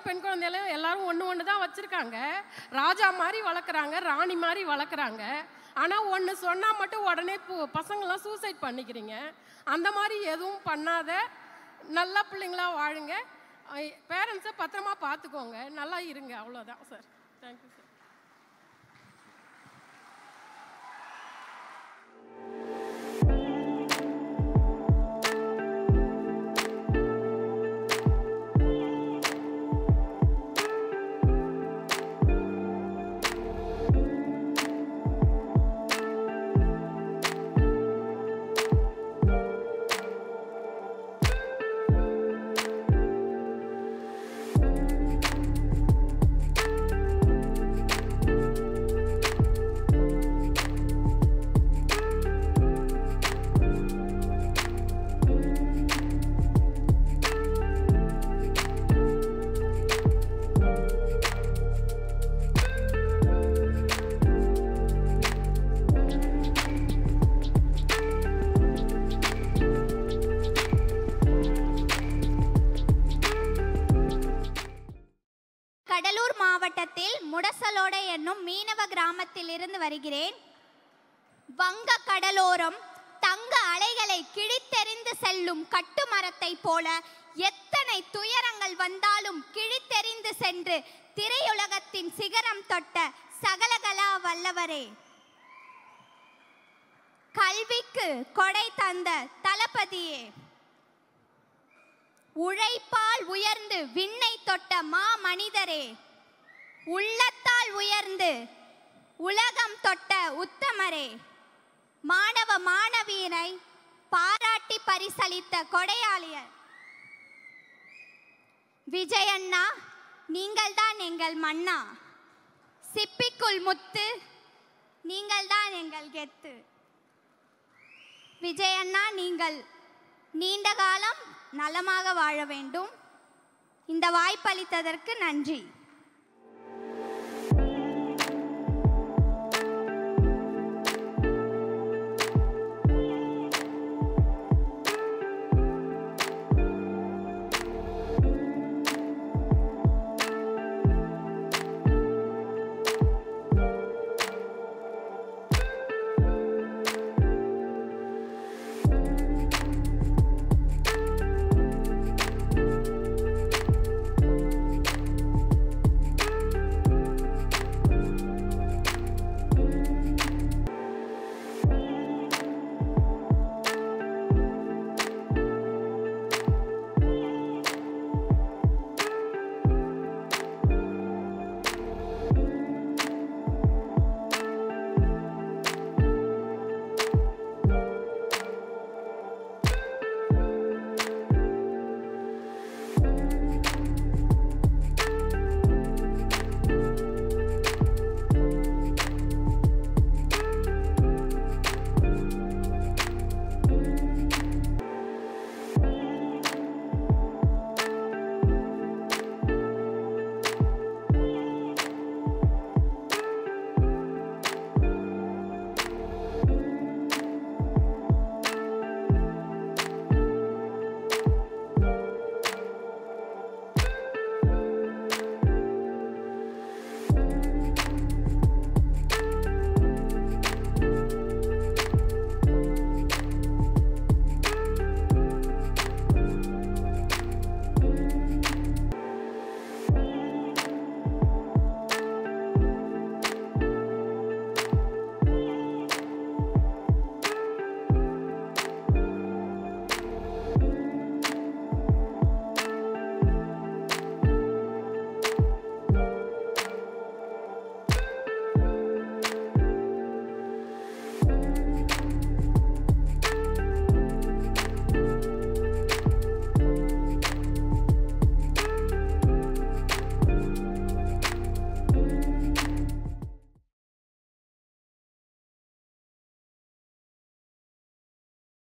பெண் குழந்தைகளையும் எல்லாரும் ஒன்று ஒன்று தான் வச்சுருக்காங்க ராஜா மாதிரி வளர்க்குறாங்க ராணி மாதிரி வளர்க்குறாங்க ஆனால் ஒன்று சொன்னால் மட்டும் உடனே பு- பசங்களாம் சூசைட் பண்ணிக்கிறீங்க அந்த மாதிரி எதுவும் பண்ணாத நல்ல பிள்ளைங்களா வாழுங்க பேரண்ட்ஸை பத்திரமா பார்த்துக்கோங்க நல்லா இருங்க அவ்வளோதான் சார் தேங்க்யூ சார் கடலூர் மாவட்டத்தில் முடசலோடை என்னும் மீனவ கிராமத்தில் இருந்து வருகிறேன் வங்க கடலோரம் தங்க அலைகளை கிழித்தெறிந்து செல்லும் கட்டுமரத்தை போல எத்தனை துயரங்கள் வந்தாலும் கிழித்தெறிந்து சென்று திரையுலகத்தின் சிகரம் தொட்ட சகலகலா வல்லவரே கல்விக்கு கொடை தந்த தளபதியே உழைப்பால் உயர்ந்து விண்ணை தொட்ட மா மனிதரே உள்ளத்தால் உயர்ந்து உலகம் தொட்ட உத்தமரே மாணவ மாணவியரை பாராட்டி பரிசளித்த கொடையாளியர் விஜயண்ணா நீங்கள்தான் எங்கள் மன்னா சிப்பிக்குள் முத்து நீங்கள்தான் எங்கள் கெத்து விஜயண்ணா நீங்கள் நீண்ட காலம் நலமாக வாழ வேண்டும் இந்த வாய்ப்பளித்ததற்கு நன்றி